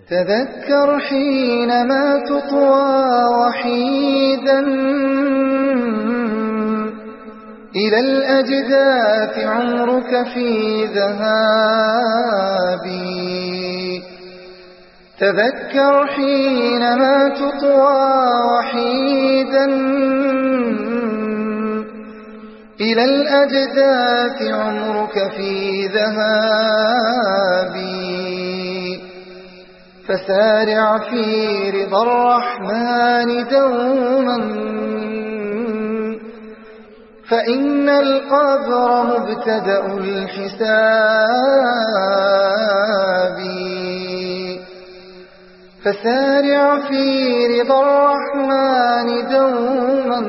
تذكر حينما تطوى وحيدا إلى الأجداث عمرك في ذهابي تذكر حينما تطوى وحيدا إلى الأجداث عمرك في ذهابي فسارع في رضا الرحمن دوما فإن القبر مبتدأ الحساب فسارع في رضا الرحمن دوما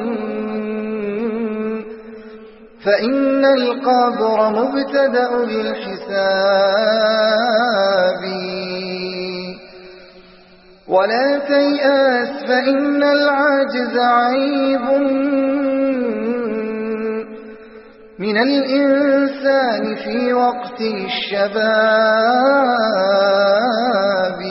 فإن القبر مبتدأ الحساب ولا تيأس فإن العجز عيب من الإنسان في وقت الشباب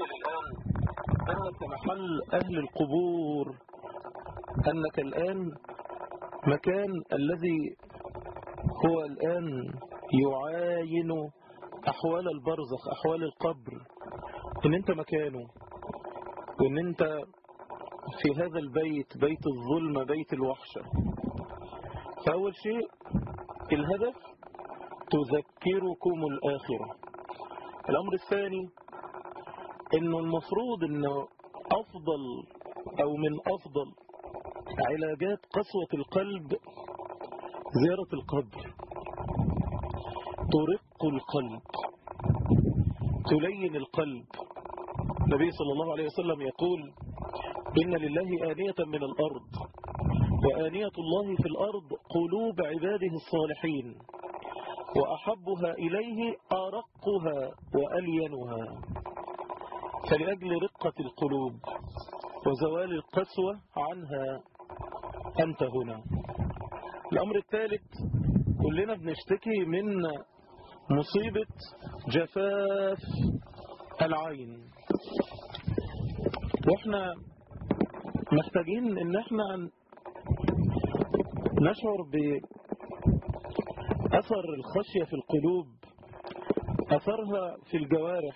أنك محل أهل القبور أنك الآن مكان الذي هو الآن يعاين أحوال البرزخ أحوال القبر إن أنت مكانه وإن أنت في هذا البيت بيت الظلم بيت الوحشة فأول شيء الهدف تذكركم الآخرة الأمر الثاني إنه المفروض إنه أفضل أو من أفضل علاجات قسوة القلب زيارة القبر ترق القلب تلين القلب النبي صلى الله عليه وسلم يقول إن لله آنية من الأرض وآنية الله في الأرض قلوب عباده الصالحين وأحبها إليه أرقها وألينها فلأجل رقة القلوب وزوال القسوة عنها أنت هنا الأمر الثالث كلنا بنشتكي من مصيبة جفاف العين واحنا محتاجين ان احنا نشعر بأثر الخشية في القلوب أثرها في الجوارح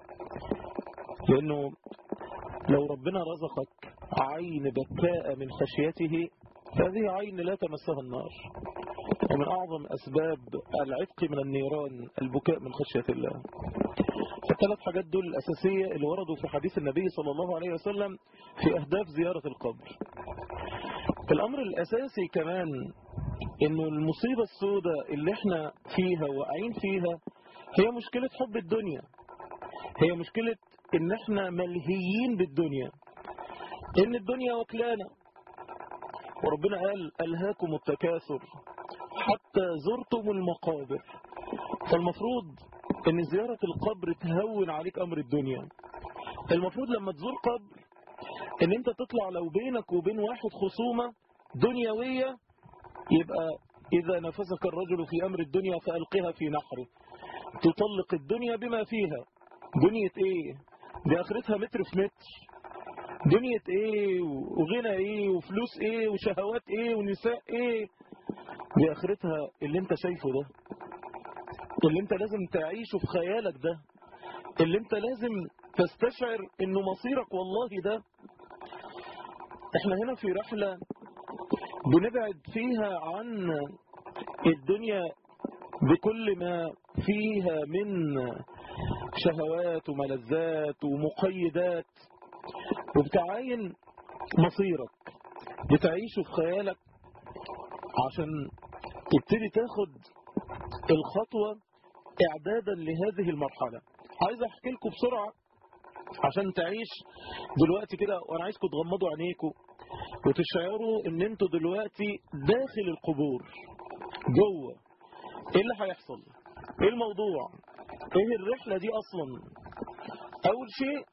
لأنه لو ربنا رزقك عين بكاء من خشيته هذه عين لا تمسها النار ومن أعظم أسباب العتق من النيران البكاء من خشية الله الثلاث حاجات دول الأساسية اللي وردوا في حديث النبي صلى الله عليه وسلم في أهداف زيارة القبر الأمر الأساسي كمان إنه المصيبة السوداء اللي احنا فيها واقعين فيها هي مشكلة حب الدنيا هي مشكلة إن احنا ملهيين بالدنيا إن الدنيا وكلانا وربنا قال ألهاكم التكاثر حتى زرتم المقابر فالمفروض ان زيارة القبر تهون عليك امر الدنيا المفروض لما تزور قبر ان انت تطلع لو بينك وبين واحد خصومة دنيوية يبقى اذا نفسك الرجل في امر الدنيا فالقها في نحره تطلق الدنيا بما فيها دنيا ايه دي اخرتها متر في متر دنيا ايه وغنى ايه وفلوس ايه وشهوات ايه ونساء ايه دي اخرتها اللي انت شايفه ده اللي انت لازم تعيشه في خيالك ده اللي انت لازم تستشعر انه مصيرك والله ده احنا هنا في رحلة بنبعد فيها عن الدنيا بكل ما فيها من شهوات وملذات ومقيدات وبتعاين مصيرك بتعيشه في خيالك عشان تبتدي تاخد الخطوة اعدادا لهذه المرحلة عايز احكي لكم بسرعة عشان تعيش دلوقتي كده وانا عايزكم تغمضوا عينيكم وتشعروا ان انتوا دلوقتي داخل القبور جوه ايه اللي هيحصل ايه الموضوع ايه الرحلة دي اصلا اول شيء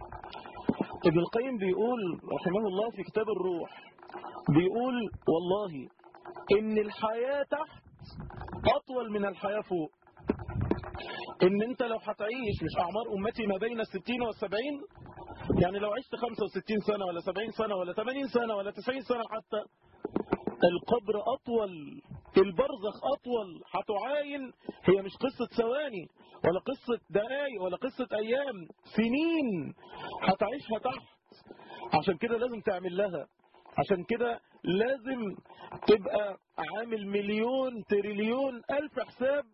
ابن القيم بيقول رحمه الله في كتاب الروح بيقول والله ان الحياة تحت اطول من الحياة فوق ان انت لو هتعيش مش اعمار امتي ما بين الستين والسبعين يعني لو عشت 65 سنة ولا 70 سنة ولا 80 سنة ولا 90 سنة حتى القبر أطول البرزخ أطول هتعاين هي مش قصة ثواني ولا قصة دقايق ولا قصة أيام سنين هتعيشها تحت عشان كده لازم تعمل لها عشان كده لازم تبقى عامل مليون تريليون ألف حساب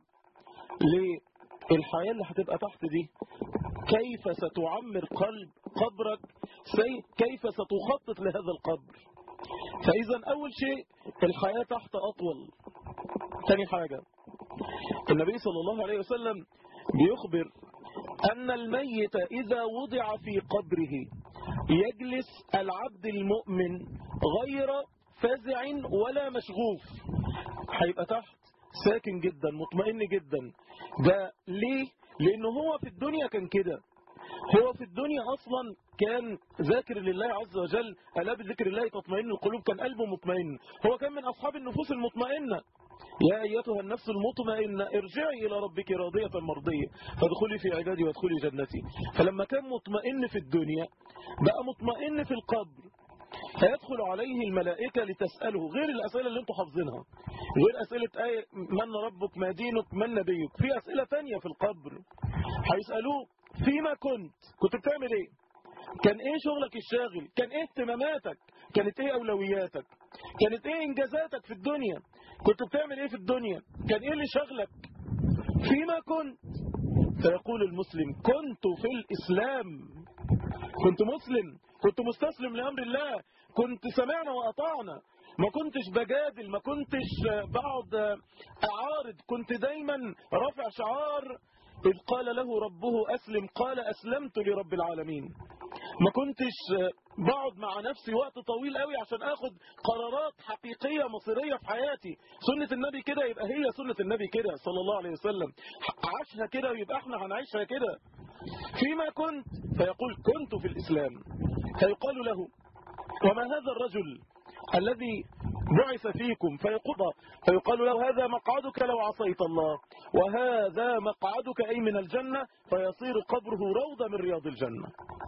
للحياة اللي هتبقى تحت دي كيف ستعمر قلب قبرك كيف ستخطط لهذا القبر فإذا أول شيء الحياة تحت أطول ثاني حاجة النبي صلى الله عليه وسلم بيخبر أن الميت إذا وضع في قبره يجلس العبد المؤمن غير فزع ولا مشغوف هيبقى تحت ساكن جدا مطمئن جدا ده ليه لأنه هو في الدنيا كان كده هو في الدنيا أصلا كان ذاكر لله عز وجل ألا بذكر الله تطمئن القلوب كان قلبه مطمئن هو كان من أصحاب النفوس المطمئنة يا أيتها النفس المطمئنة ارجعي إلى ربك راضية مرضية فادخلي في عبادي وادخلي جنتي فلما كان مطمئن في الدنيا بقى مطمئن في القبر فيدخل عليه الملائكة لتسأله غير الأسئلة اللي انتم حافظينها غير أسئلة آية من ربك ما دينك من نبيك في أسئلة تانية في القبر هيسألوه فيما كنت كنت بتعمل ايه كان ايه شغلك الشاغل كان ايه اهتماماتك كانت ايه اولوياتك كانت ايه انجازاتك في الدنيا كنت بتعمل ايه في الدنيا كان ايه اللي شغلك فيما كنت فيقول المسلم كنت في الاسلام كنت مسلم كنت مستسلم لامر الله كنت سمعنا واطعنا ما كنتش بجادل ما كنتش بقعد اعارض كنت دايما رافع شعار إذ قال له ربه أسلم قال أسلمت لرب العالمين ما كنتش بقعد مع نفسي وقت طويل قوي عشان اخد قرارات حقيقية مصيرية في حياتي سنة النبي كده يبقى هي سنة النبي كده صلى الله عليه وسلم عاشها كده ويبقى احنا هنعيشها كده فيما كنت فيقول كنت في الإسلام فيقال له وما هذا الرجل الذي بعث فيكم فيقضى فيقال له هذا مقعدك لو عصيت الله وهذا مقعدك أي من الجنة فيصير قبره روضة من رياض الجنة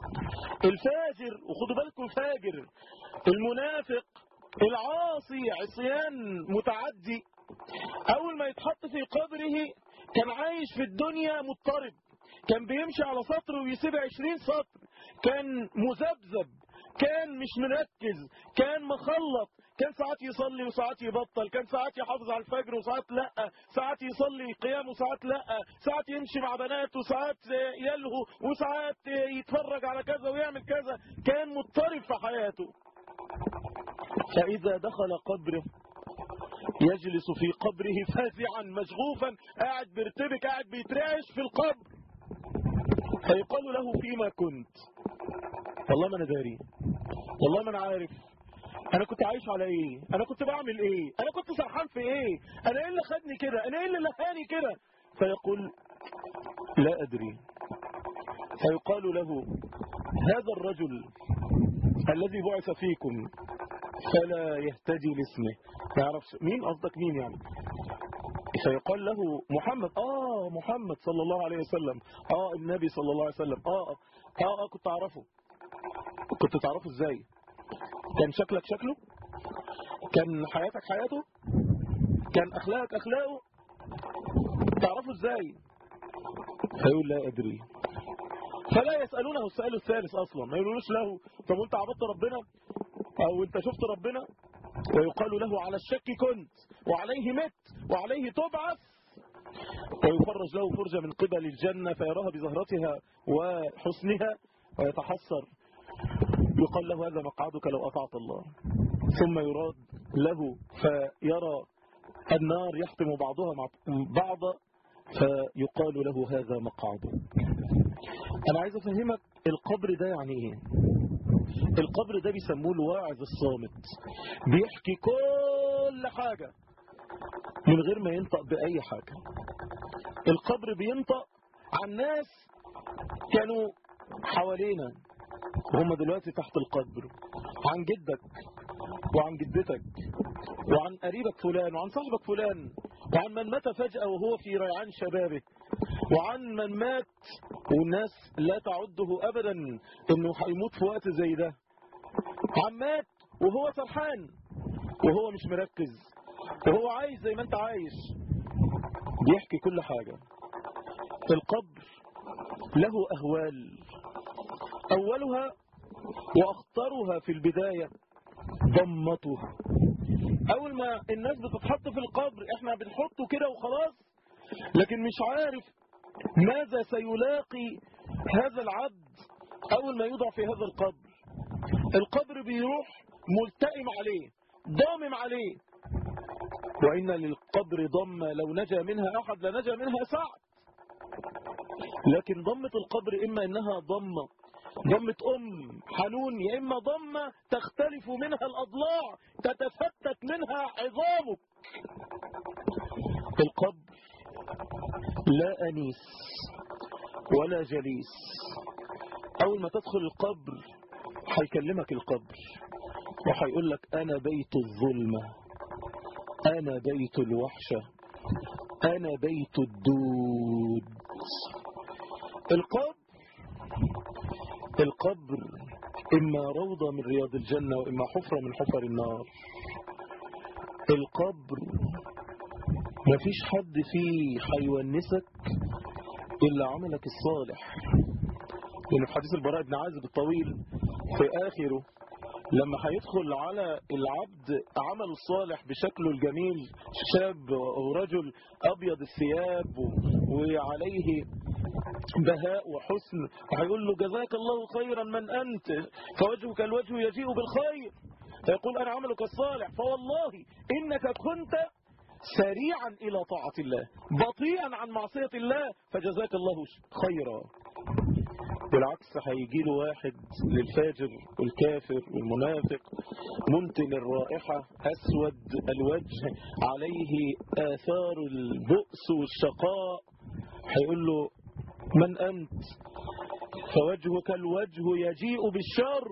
الفاجر وخدوا بالكم الفاجر المنافق العاصي عصيان متعدي أول ما يتحط في قبره كان عايش في الدنيا مضطرب كان بيمشي على سطر ويسيب عشرين سطر كان مذبذب كان مش مركز كان مخلط كان ساعات يصلي وساعات يبطل كان ساعات يحافظ على الفجر وساعات لا ساعات يصلي قيام وساعات لا ساعات يمشي مع بنات وساعات يلهو وساعات يتفرج على كذا ويعمل كذا كان مضطرب في حياته فإذا دخل قبره يجلس في قبره فازعا مشغوفا قاعد بيرتبك قاعد بيترعش في القبر فيقال له فيما كنت والله ما انا داري والله ما انا عارف انا كنت عايش على ايه انا كنت بعمل ايه انا كنت سرحان في ايه انا ايه اللي خدني كده انا ايه اللي لهاني كده فيقول لا ادري فيقال له هذا الرجل الذي بعث فيكم فلا يهتدي لاسمه ما يعرفش مين قصدك مين يعني فيقال له محمد اه محمد صلى الله عليه وسلم اه النبي صلى الله عليه وسلم اه اه اه, آه كنت اعرفه كنت تعرفه ازاي كان شكلك شكله كان حياتك حياته كان اخلاقك اخلاقه تعرفه ازاي فيقول لا ادري فلا يسألونه السؤال الثالث اصلا ما يقولوش له طب انت عبدت ربنا او انت شفت ربنا ويقال له على الشك كنت وعليه مت وعليه تبعث ويفرج له فرجة من قبل الجنة فيراها بزهرتها وحسنها ويتحسر يقال له هذا مقعدك لو أطعت الله ثم يراد له فيرى النار يحطم بعضها مع بعضا فيقال له هذا مقعدك أنا عايز أفهمك القبر ده يعني إيه القبر ده بيسموه الواعظ الصامت بيحكي كل حاجة من غير ما ينطق بأي حاجة القبر بينطق عن ناس كانوا حوالينا وهم دلوقتي تحت القبر عن جدك وعن جدتك وعن قريبك فلان وعن صاحبك فلان وعن من مات فجأة وهو في ريعان شبابه وعن من مات والناس لا تعده أبدا انه هيموت في وقت زي ده عن مات وهو سرحان وهو مش مركز وهو عايش زي ما انت عايش بيحكي كل حاجة القبر له أهوال أولها وأخطرها في البداية ضمته أول ما الناس بتتحط في القبر احنا بنحطه كده وخلاص لكن مش عارف ماذا سيلاقي هذا العبد أول ما يوضع في هذا القبر القبر بيروح ملتئم عليه ضامم عليه وإن للقبر ضمة لو نجا منها أحد لنجا منها سعد لكن ضمة القبر إما إنها ضمة ضمة أم حنون يا إما ضمة تختلف منها الأضلاع تتفتت منها عظامك القبر لا أنيس ولا جليس أول ما تدخل القبر هيكلمك القبر وهيقول لك أنا بيت الظلمة أنا بيت الوحشة أنا بيت الدود القبر القبر إما روضة من رياض الجنة وإما حفرة من حفر النار القبر مفيش حد فيه هيونسك إلا عملك الصالح لأن في حديث البراء بن عازب الطويل في آخره لما هيدخل على العبد عمله الصالح بشكله الجميل شاب ورجل أبيض الثياب وعليه بهاء وحسن وهيقول له جزاك الله خيرا من أنت فوجهك الوجه يجيء بالخير فيقول أنا عملك الصالح فوالله إنك كنت سريعا إلى طاعة الله بطيئا عن معصية الله فجزاك الله خيرا بالعكس هيجي له واحد للفاجر والكافر والمنافق منتن الرائحة أسود الوجه عليه آثار البؤس والشقاء هيقول له من أنت فوجهك الوجه يجيء بالشر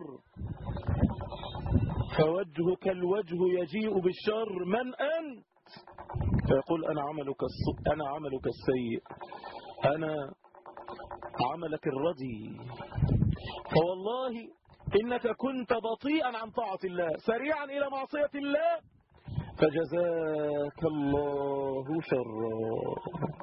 فوجهك الوجه يجيء بالشر من أنت فيقول أنا عملك الص... أنا عملك السيء أنا عملك الردي فوالله إنك كنت بطيئا عن طاعة الله سريعا إلى معصية الله فجزاك الله شرا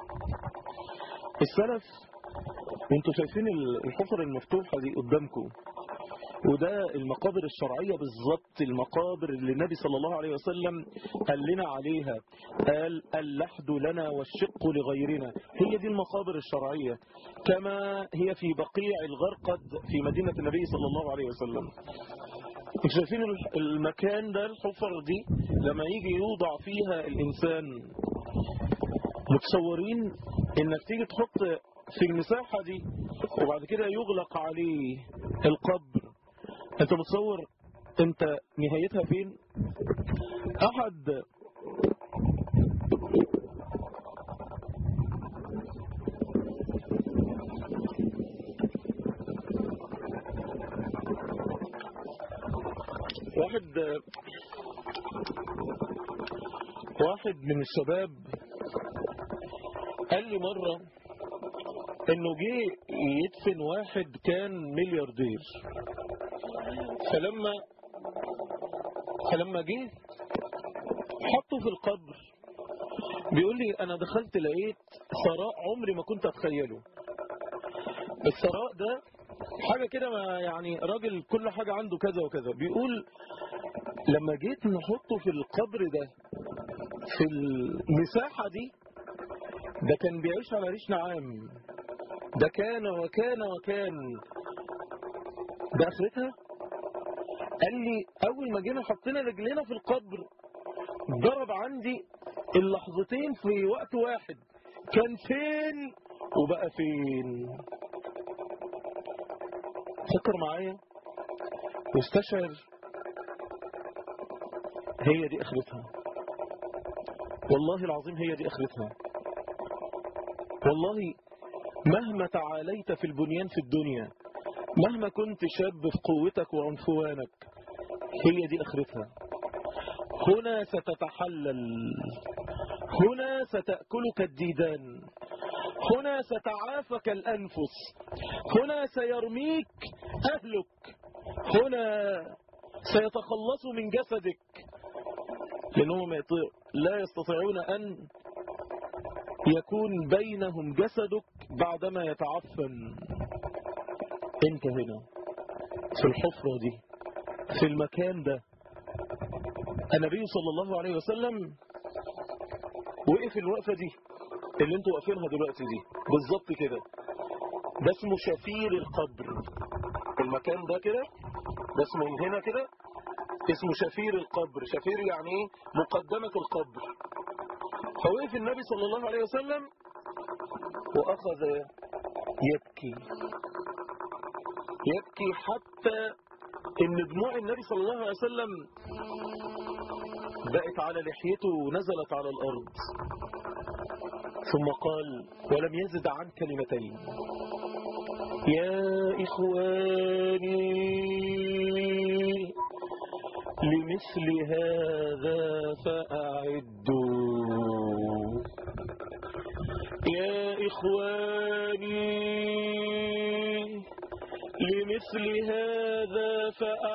السلف وانتوا شايفين الحفر المفتوحة دي قدامكم وده المقابر الشرعية بالظبط المقابر اللي النبي صلى الله عليه وسلم قال لنا عليها قال اللحد لنا والشق لغيرنا هي دي المقابر الشرعية كما هي في بقيع الغرقد في مدينة النبي صلى الله عليه وسلم شايفين المكان ده الحفر دي لما يجي يوضع فيها الإنسان متصورين انك تيجي تحط في المساحة دي وبعد كده يغلق عليه القبر انت متصور انت نهايتها فين احد واحد واحد من الشباب قال لي مرة انه جه يدفن واحد كان ملياردير فلما فلما جه حطه في القبر بيقول لي انا دخلت لقيت ثراء عمري ما كنت اتخيله الثراء ده حاجة كده ما يعني راجل كل حاجة عنده كذا وكذا بيقول لما جيت نحطه في القبر ده في المساحة دي ده كان بيعيش على ريش نعام ده كان وكان وكان ده اخرتها قال لي اول ما جينا حطينا رجلينا في القبر ضرب عندي اللحظتين في وقت واحد كان فين وبقى فين فكر معايا واستشعر هي دي اخرتها والله العظيم هي دي اخرتها والله مهما تعاليت في البنيان في الدنيا مهما كنت شاب في قوتك وعنفوانك هي دي اخرتها هنا ستتحلل هنا ستأكلك الديدان هنا ستعافك الأنفس هنا سيرميك أهلك هنا سيتخلصوا من جسدك لأنهم لا يستطيعون أن يكون بينهم جسدك بعدما يتعفن انت هنا في الحفرة دي في المكان ده النبي صلى الله عليه وسلم وقف الوقفة دي اللي انتوا واقفينها دلوقتي دي بالظبط كده ده اسمه شفير القبر المكان ده كده ده اسمه من هنا كده اسمه شفير القبر شفير يعني ايه مقدمة القبر فوقف النبي صلى الله عليه وسلم وأخذ يبكي يبكي حتى ان دموع النبي صلى الله عليه وسلم بقت على لحيته ونزلت على الأرض ثم قال ولم يزد عن كلمتين يا إخواني لمثل هذا فأعدوا يا إخواني لمثل هذا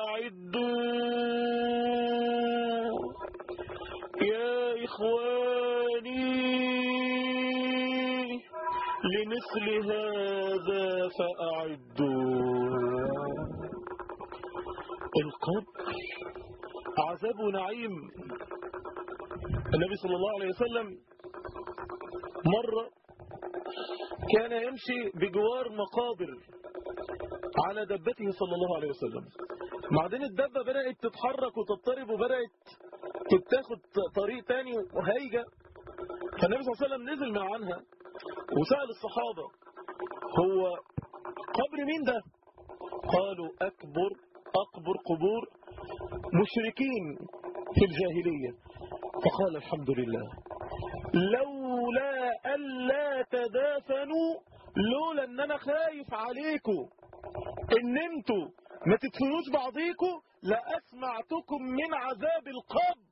فأعدوا يا إخواني لمثل هذا فأعدوا القبر عذاب ونعيم النبي صلى الله عليه وسلم مرة كان يمشي بجوار مقابر على دبته صلى الله عليه وسلم بعدين الدبة بدأت تتحرك وتضطرب وبدأت تتاخد طريق تاني وهيجة فالنبي صلى الله عليه وسلم نزل من عنها وسأل الصحابة هو قبر مين ده قالوا أكبر أكبر قبور مشركين في الجاهلية فقال الحمد لله لولا ألا تدافنوا لولا ان انا خايف عليكم ان انتوا ما تدفنوش بعضيكم لأسمعتكم من عذاب القبر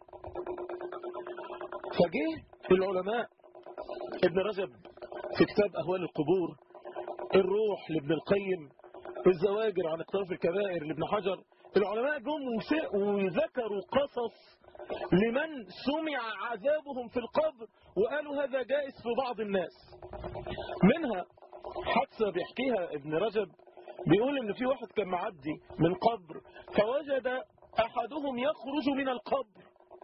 فجه العلماء ابن رجب في كتاب أهوال القبور الروح لابن القيم الزواجر عن اقتراف الكبائر لابن حجر العلماء جم وذكروا قصص لمن سمع عذابهم في القبر وقالوا هذا جائز في بعض الناس منها حادثة بيحكيها ابن رجب بيقول ان في واحد كان معدي من قبر فوجد احدهم يخرج من القبر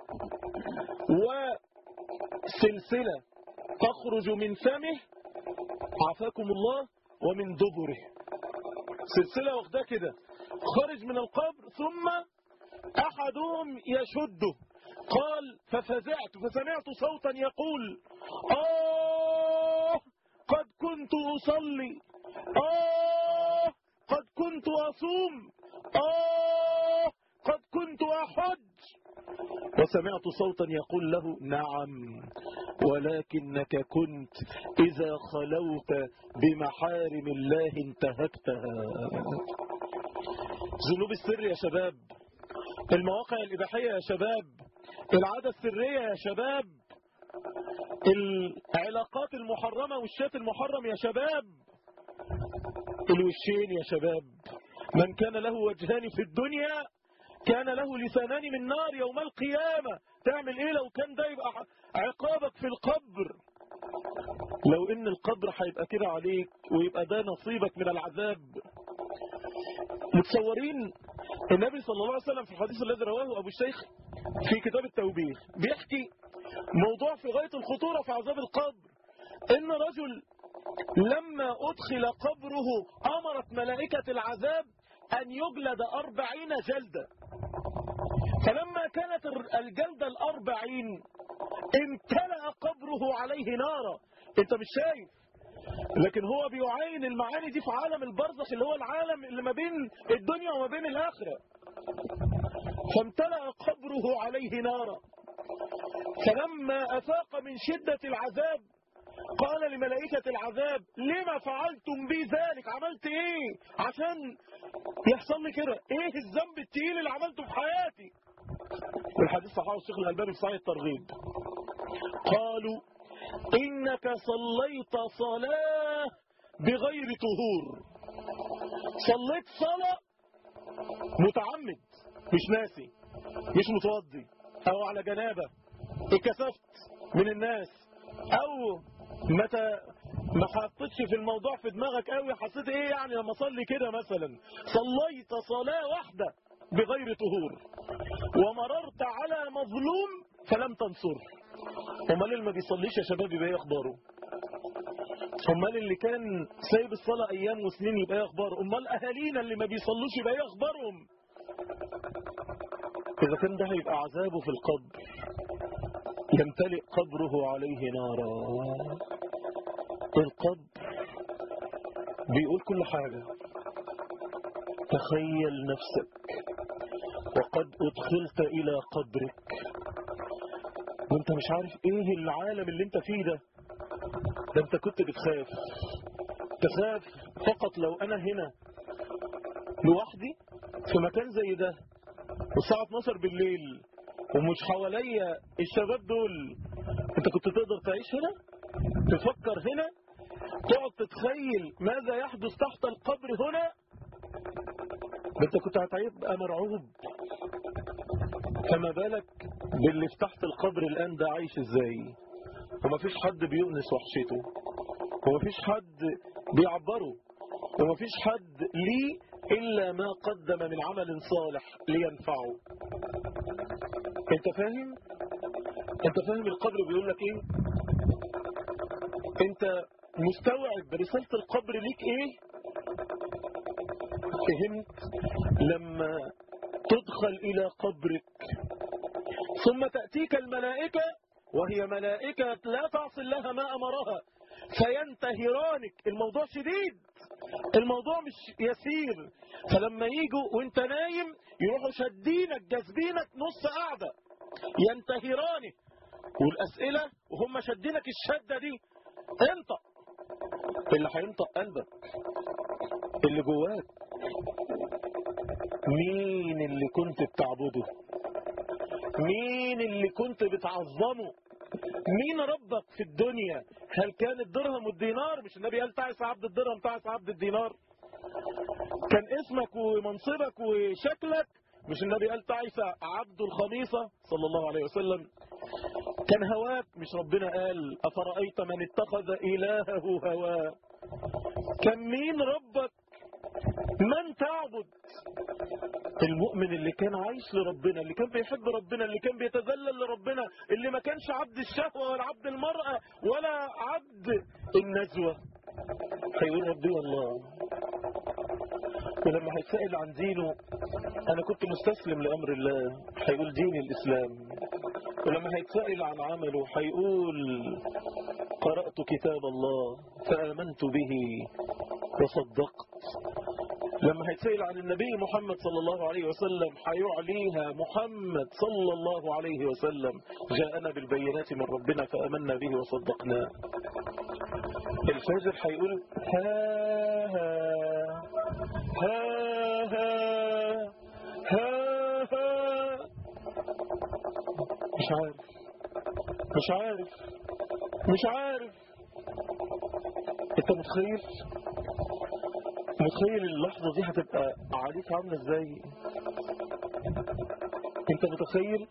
وسلسلة تخرج من فمه عافاكم الله ومن دبره سلسلة واخداه كده خرج من القبر ثم احدهم يشده قال ففزعت فسمعت صوتا يقول آه قد كنت أصلي آه قد كنت أصوم آه قد كنت أحج وسمعت صوتا يقول له نعم ولكنك كنت إذا خلوت بمحارم الله انتهكتها ذنوب السر يا شباب المواقع الإباحية يا شباب العادة السرية يا شباب العلاقات المحرمة والشات المحرم يا شباب الوشين يا شباب من كان له وجهان في الدنيا كان له لسانان من نار يوم القيامة تعمل ايه لو كان ده يبقى عقابك في القبر لو ان القبر هيبقى كده عليك ويبقى ده نصيبك من العذاب متصورين النبي صلى الله عليه وسلم في الحديث الذي رواه ابو الشيخ في كتاب التوبيخ بيحكي موضوع في غاية الخطورة في عذاب القبر ان رجل لما ادخل قبره امرت ملائكة العذاب ان يجلد اربعين جلدة فلما كانت الجلدة الاربعين امتلأ قبره عليه نارا انت مش شايف لكن هو بيعاين المعاني دي في عالم البرزخ اللي هو العالم اللي ما بين الدنيا وما بين الآخرة فامتلأ قبره عليه نارا فلما أفاق من شدة العذاب قال لملائكة العذاب لما فعلتم بي ذلك عملت ايه عشان يحصل لي كده ايه الذنب التقيل اللي عملته في حياتي والحديث صححه الشيخ الألباني في صحيح الترغيب قالوا إنك صليت صلاة بغير طهور صليت صلاة متعمد مش ناسي مش متوضي أو على جنابة اتكسفت من الناس أو متى ما حطيتش في الموضوع في دماغك قوي حسيت ايه يعني لما اصلي كده مثلا صليت صلاة واحدة بغير طهور ومررت على مظلوم فلم تنصر امال اللي ما بيصليش يا شباب يبقى ايه اخباره امال اللي كان سايب الصلاة ايام وسنين يبقى ايه اخباره امال اهالينا اللي ما بيصلوش يبقى ايه اخبارهم اذا كان ده هيبقى عذابه في القبر يمتلئ قبره عليه نارا القبر بيقول كل حاجة تخيل نفسك وقد أدخلت إلى قبرك وانت مش عارف ايه العالم اللي انت فيه ده ده انت كنت بتخاف تخاف فقط لو انا هنا لوحدي في مكان زي ده والساعة 12 بالليل ومش حواليا الشباب دول انت كنت تقدر تعيش هنا تفكر هنا تقعد تتخيل ماذا يحدث تحت القبر هنا ده انت كنت هتبقى مرعوب فما بالك باللي في تحت القبر الآن ده عايش ازاي ومفيش حد بيؤنس وحشته ومفيش حد بيعبره ومفيش حد ليه إلا ما قدم من عمل صالح لينفعه انت فاهم انت فاهم القبر بيقول لك ايه انت مستوعب رسالة القبر ليك ايه فهمت لما تدخل الى قبرك ثم تأتيك الملائكة وهي ملائكة لا تعصي الله ما أمرها فينتهرانك الموضوع شديد الموضوع مش يسير فلما يجوا وانت نايم يروحوا شدينك جاذبينك نص قاعدة ينتهرانك والأسئلة وهم شدينك الشدة دي انطق اللي هينطق قلبك اللي جواك مين اللي كنت بتعبده مين اللي كنت بتعظمه مين ربك في الدنيا هل كان الدرهم والدينار مش النبي قال تعس عبد الدرهم تعس عبد الدينار كان اسمك ومنصبك وشكلك مش النبي قال تعس عبد الخميصة صلى الله عليه وسلم كان هواك مش ربنا قال أفرأيت من اتخذ إلهه هواه كان مين ربك من تعبد المؤمن اللي كان عايش لربنا اللي كان بيحب ربنا اللي كان بيتذلل لربنا اللي ما كانش عبد الشهوة ولا عبد المرأة ولا عبد النزوة هيقول ربي الله ولما هيتسأل عن دينه أنا كنت مستسلم لأمر الله هيقول دين الإسلام ولما هيتسأل عن عمله هيقول قرأت كتاب الله فآمنت به وصدقت لما هيتسأل عن النبي محمد صلى الله عليه وسلم هيعليها محمد صلى الله عليه وسلم جاءنا بالبينات من ربنا فأمنا به وصدقناه الفاجر هيقول ها ها ها ها ها ها مش عارف مش عارف مش عارف انت متخيل متخيل اللحظة دي هتبقى عليك عاملة ازاي انت متخيل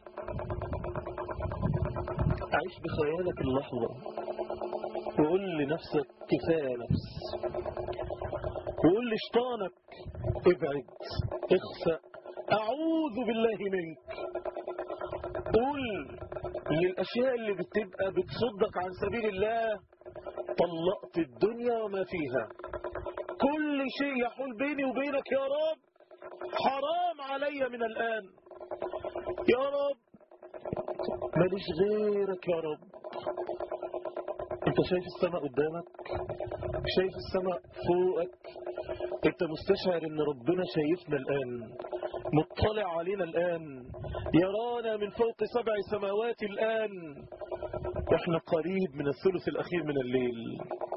عيش بخيالك اللحظة وقول لنفسك كفاية نفس وقول لشطانك ابعد اخسأ اعوذ بالله منك قول للاشياء اللي بتبقى بتصدك عن سبيل الله طلقت الدنيا وما فيها كل شيء يحول بيني وبينك يا رب حرام علي من الآن يا رب ماليش غيرك يا رب انت شايف السماء قدامك شايف السماء فوقك انت مستشعر ان ربنا شايفنا الآن مطلع علينا الآن يرانا من فوق سبع سماوات الآن واحنا قريب من الثلث الأخير من الليل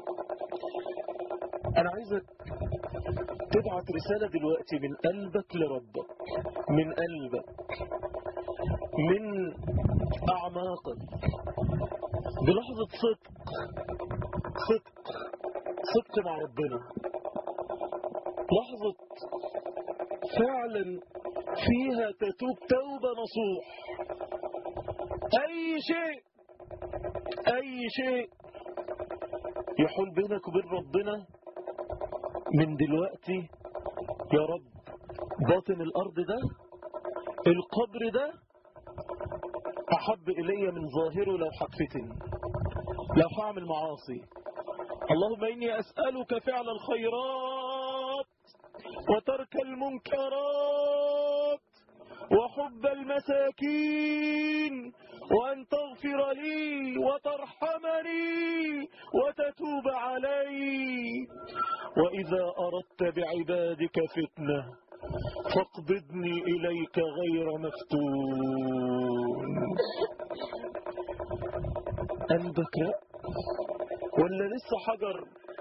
أنا عايزك تبعت رسالة دلوقتي من قلبك لربك من قلبك من أعماقك بلحظة صدق صدق صدق مع ربنا لحظة فعلا فيها تتوب توبة نصوح أي شيء أي شيء يحول بينك وبين ربنا من دلوقتي يا رب باطن الأرض ده القبر ده أحب إلي من ظاهره لو حقفتني لو هعمل معاصي اللهم إني أسألك فعل الخيرات وترك المنكرات وحب المساكين وأن تغفر لي وترحمني وتتوب علي وإذا أردت بعبادك فتنة فاقبضني إليك غير مفتون قلبك لا ولا لسه حجر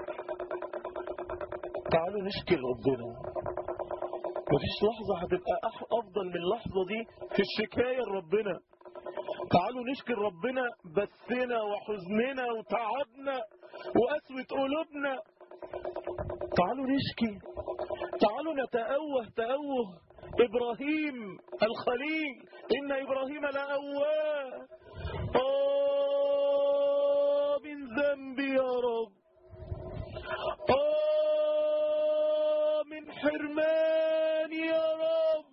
تعالوا نشكي ربنا مفيش لحظة هتبقى أح- أفضل من اللحظة دي في الشكاية لربنا تعالوا نشكي ربنا بثنا وحزننا وتعبنا وقسوة قلوبنا تعالوا نشكي تعالوا نتأوه تأوه إبراهيم الخليل إن إبراهيم لأواه آه من ذنبي يا رب آه من حرماني يا رب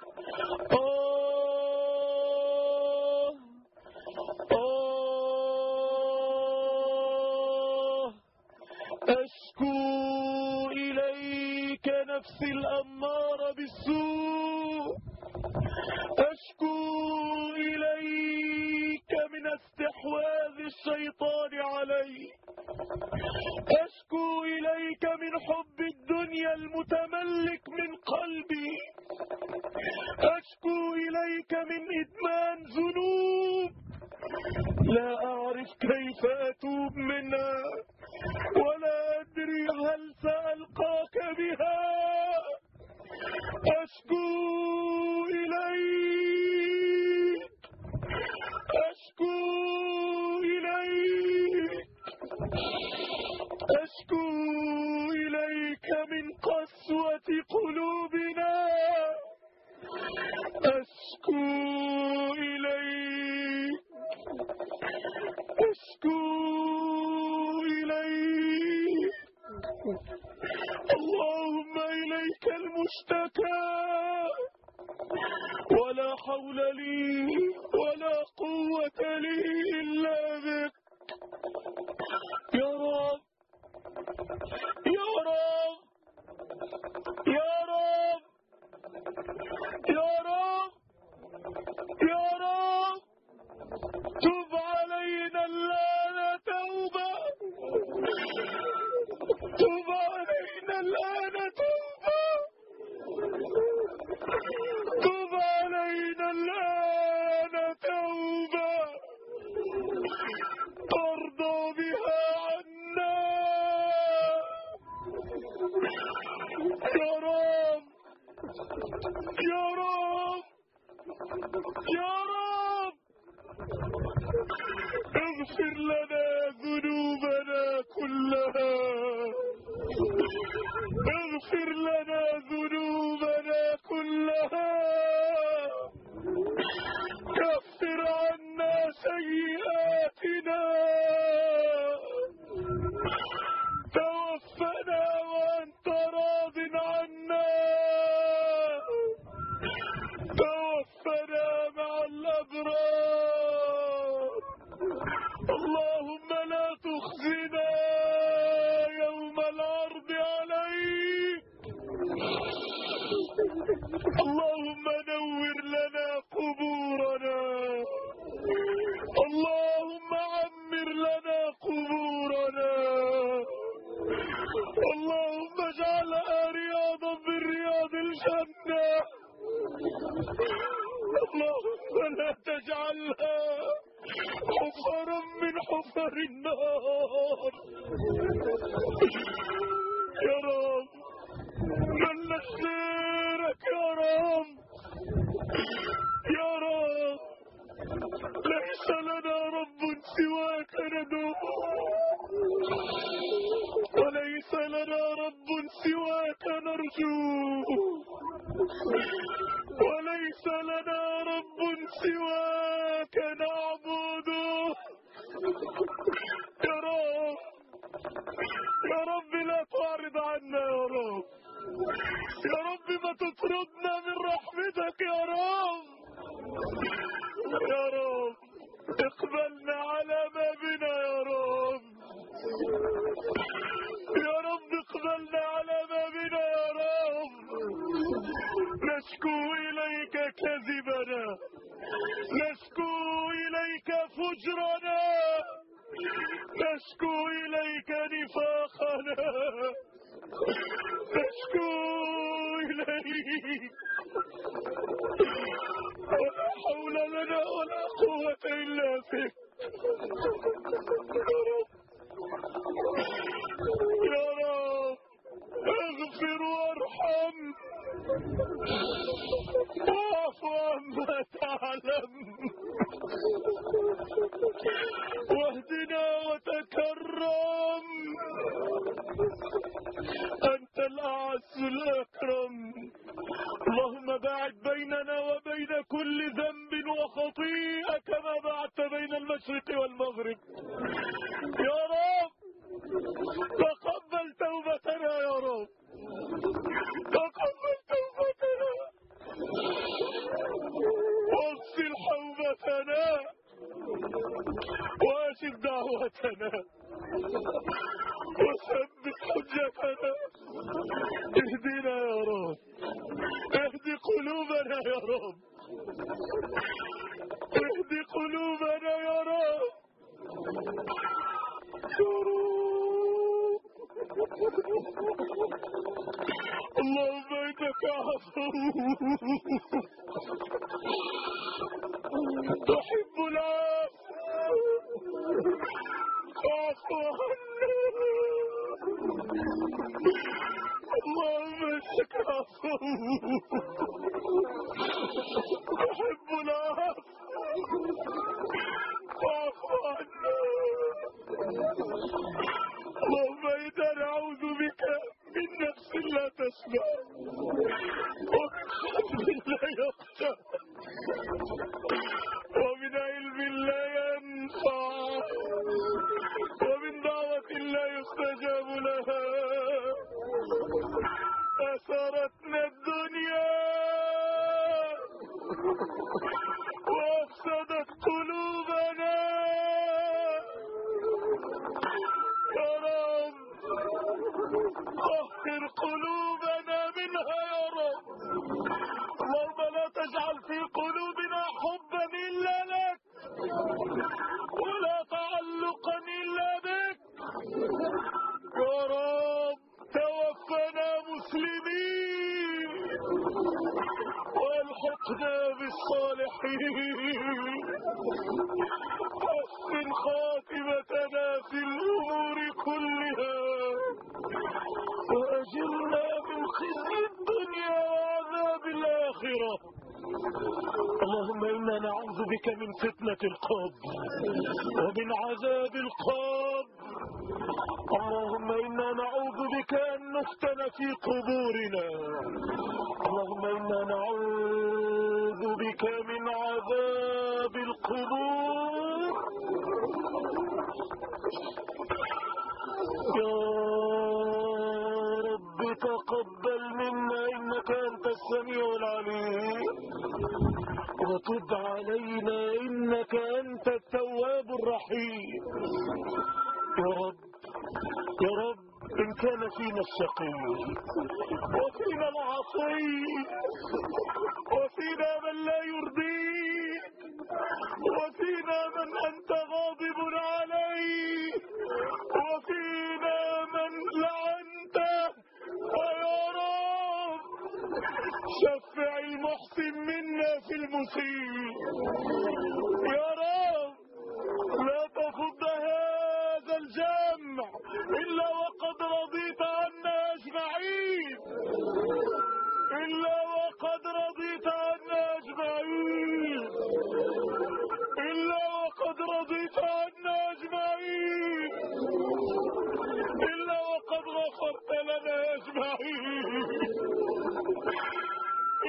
آه آه أشكو إليك نفسي الأمارة بالسوء أشكو إليك من استحواذ الشيطان علي أشكو إليك من حب الدنيا المتملك من قلبي أشكو إليك من إدمان ذنوب لا أعرف كيف أتوب منها ولا أدري هل سألقاك بها أشكو إليك أشكو إليك أشكو إليك من قسوة قلوبنا أشكو إليك أشكو إليك اللهم إليك المشتكى ولا حول لي ولا قوة لي إلا بك يا رب يا رب يا رب يا رب يا رب تب علينا الآن توبة تب علينا الآن توبة تب علينا الآن توبة ترضى بها عنا يا رب يا رب يا رب اغفر لنا ذنوبنا كلها اغفر لنا ذنوبنا كلها كفر عنا سيئاتنا توفنا وانت راض عنا توفنا مع الأبرار اللهم لا تخزنا يوم العرض عليك اللهم نور لنا قبورنا اللهم عمر لنا قبورنا اللهم اجعلها رياضا من رياض الجنة اللهم لا تجعلها حفرا من حفر النار يا رب ملناش غيرك يا رب يا رب لا وليس لنا رب سواك نعبده يا رب يا رب لا تعرض عنا يا رب يا رب ما تطردنا من رحمتك يا رب يا رب اقبلنا على ما بنا يا رب يا رب اقبلنا على ما بنا يا رب نشكو إليك كذبنا نشكو إليك فجرنا نشكو إليك نفاقنا نشكو إليك ولا حول لنا ولا قوة إلا بك يا رب اغفر وارحم واعف عما تعلم واهدنا وتكرم أنت الأعز الأكرم اللهم باعد بيننا وبين كل ذنب وخطيئة كما بعدت بين المشرق والمغرب يا رب تقبل توبتنا يا رب تقبل توبتنا واغسل حوبتنا واجب دعوتنا وثبت حجتنا اهدنا يا رب اهد قلوبنا يا رب اهد قلوبنا يا رب يا رب اللهم انك عفو تحب العفو فاعف عنا اللهم انك عفو تحب العفو فاعف عنا اللهم انا نعوذ بك من نفس لا تسمع ومن قلب لا يخشى ومن علم لا ينفع ومن دعوة لا يستجاب لها أثرتنا الدنيا وأفسدت قلوبنا يا رب طهر قلوبنا منها يا رب اللهم لا تجعل في قلوبنا حبا إلا لك ولا تعلقا إلا بك يا رب توفنا مسلمين والحقنا بالصالحين حسن خاتمتنا في الأمور كلها وأجرنا من خزي الدنيا وعذاب الآخرة اللهم إنا نعوذ بك من فتنة القبر ومن عذاب القبر اللهم إنا نعوذ بك أن نفتن في قبورنا اللهم إنا نعوذ بك من عذاب القبور يا رب تقبل منا إنك أنت السميع العليم وتب علينا إنك أنت التواب الرحيم يا رب يا رب إن كان فينا الشقي وفينا العصي وفينا من لا يرضيك وفينا من أنت غاضب عليه وفينا من لعنته ويا رب شفع المحسن منا في المسيء يا رب لا تفض هذا الجمع إلا وقد رضيت عنا أجمعين إلا وقد رضيت عنا أجمعين إلا وقد رضيت عنا أجمعين إلا وقد غفرت لنا أجمعين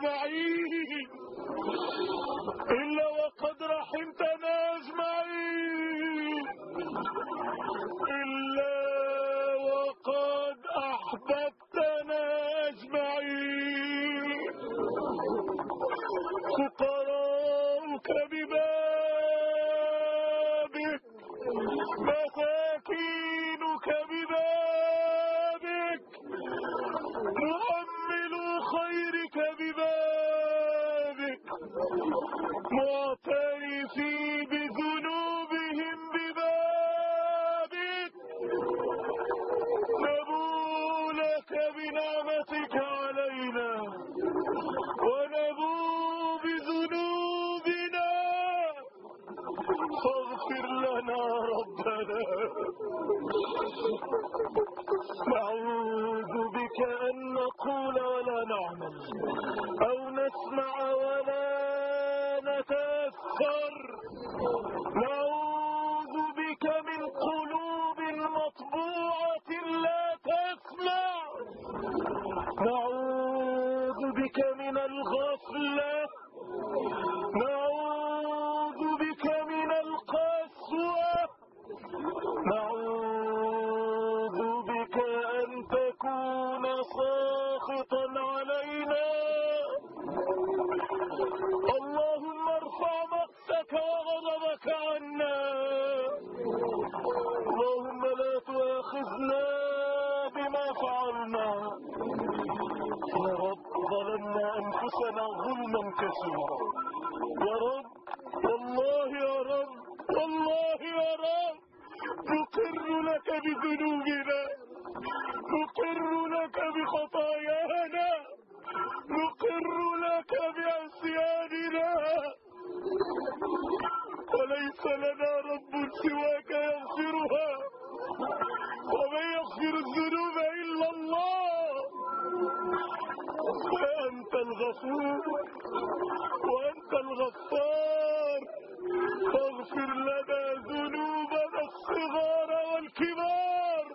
أجمعين إلا وقد رحمتنا أجمعين إلا وقد أحببتنا أجمعين فقراؤك ببابك مساكينك ببابك مؤمل خيرك ببابك معترفي بذنوبهم ببابك نبو لك بنعمتك علينا ونبو بذنوبنا فاغفر لنا ربنا نعوذ بك أن نقول ولا نعمل أو نسمع ولا نتأثر نعوذ بك من قلوب مطبوعة لا تسمع نعوذ بك من الغفلة نعوذ بك من القسوة نعوذ بك أن تكون ساخطا علينا اللهم ارفع مقتك وغضبك عنا اللهم لا تؤاخذنا بما فعلنا يا رب ظلمنا أنفسنا ظلما كثيرا يا رب والله يا رب والله يا رب نقر لك بذنوبنا نقر لك بخطايانا نقر لك بعصياننا وليس لنا رب سواك يغفرها ومن يغفر الذنوب إلا الله وأنت الغفور وأنت الغفار فاغفر لنا ذنوبنا الصغار والكبار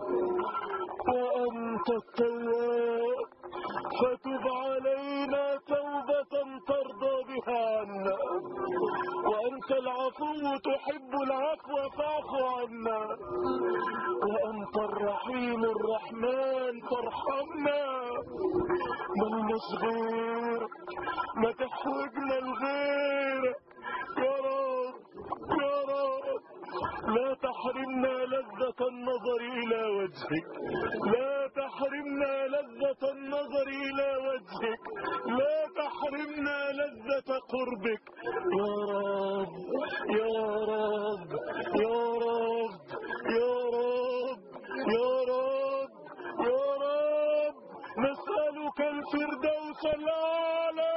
وأنت التواب فتب علينا توبة ترضى بها عنا وأنت العفو تحب العفو فاعف عنا وأنت الرحيم الرحمن فارحمنا ملناش غيرك ما تحوجنا الغير يا رب يا رب لا تحرمنا لذة النظر إلى وجهك لا تحرمنا لذة النظر إلى وجهك لا تحرمنا لذة قربك يا رب يا رب يا رب يا رب يا رب يا رب نسألك الفردوس الأعلى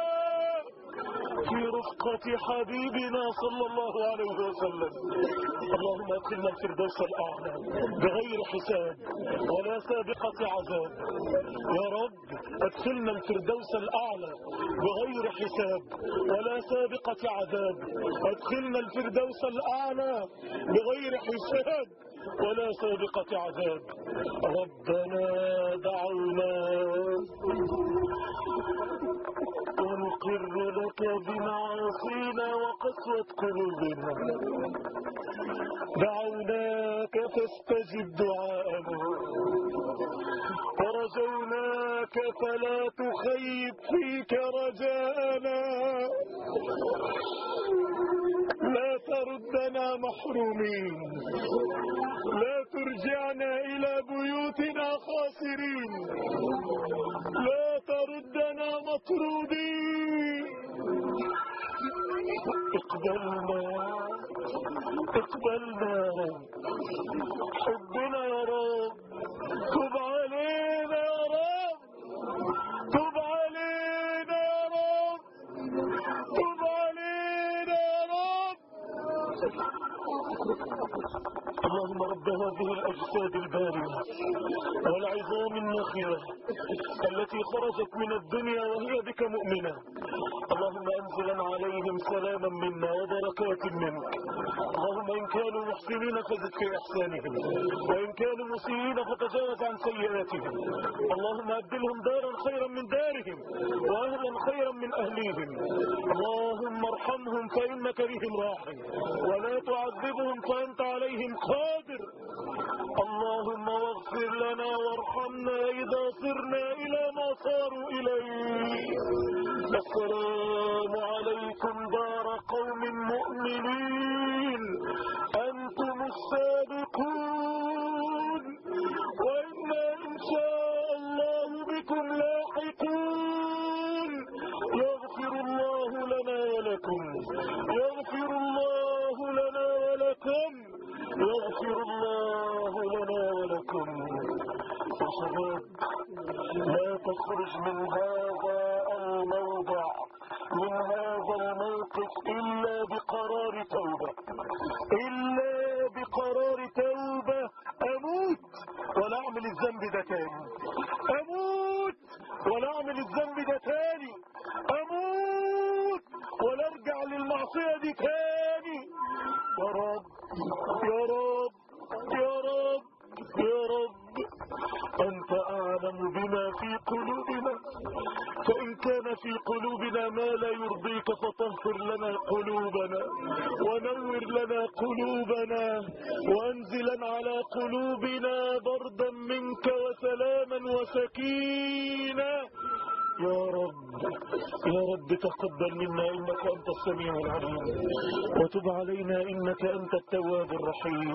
في رفقة حبيبنا صلى الله عليه وسلم اللهم ادخلنا الفردوس الأعلى بغير حساب ولا سابقة عذاب يا رب ادخلنا الفردوس الأعلى بغير حساب ولا سابقة عذاب ادخلنا الفردوس الأعلى بغير حساب ولا سابقة عذاب ربنا دعونا ونقر لك بمعاصينا وقسوة قلوبنا دعوناك فاستجب دعاءنا ورجوناك فلا تخيب فيك رجاءنا لا تردنا محرومين لا ترجعنا إلى بيوتنا خاسرين لا تردنا مطرودين اقبلنا اقبلنا حبنا يا رب تب علينا يا رب تب علينا يا رب تب علينا يا رب اللهم ربنا هذه الأجساد البارية والعظام النخرة التي خرجت من الدنيا وهي بك مؤمنة اللهم أنزلا عليهم سلاما منا وبركات منك اللهم إن كانوا محسنين فزد في إحسانهم وإن كانوا مسيئين فتجاوز عن سيئاتهم اللهم أبدلهم دارا خيرا من دارهم وأهلا خيرا من أهليهم اللهم ارحمهم فإنك بهم راحم ولا تعذبهم فأنت عليهم قادر اللهم واغفر لنا وارحمنا إذا صرنا إلى ما صاروا إليه السلام عليكم دار قوم مؤمنين أنتم السابقون وإنا إن شاء الله بكم لاحقون يغفر الله لنا ولكم يغفر الله لنا ولكم يغفر الله لنا ولكم يا شباب لا تخرج من هذا الموضع من هذا الموقف إلا بقرار توبة إلا بقرار توبة أموت ولا أعمل الذنب ده تاني أموت ولا أعمل الذنب ده تاني أموت ولا أرجع للمعصية دي تاني يا رب يا رب يا رب يا رب أنت أعلم بما في قلوبنا فإن كان في قلوبنا ما لا يرضيك فطهر لنا قلوبنا ونور لنا قلوبنا وأنزلا على قلوبنا بردا منك وسلاما وسكينة يا رب يا رب تقبل منا إنك أنت السميع العليم وتب علينا إنك أنت التواب الرحيم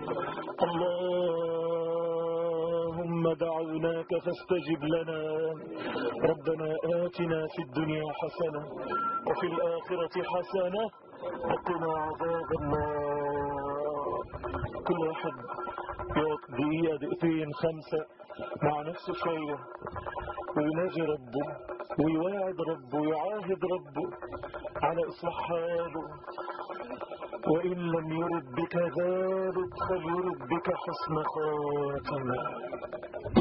اللهم دعوناك فاستجب لنا ربنا آتنا في الدنيا حسنة وفي الآخرة حسنة وقنا عذاب النار كل واحد يقعد دقيقة دقيقتين خمسة مع نفسه شوية ويناجي ربه ويواعد ربه ويعاهد ربه على إصلاح حاله وإن لم يرد بك ذلك فليرد بك حسن خاتمة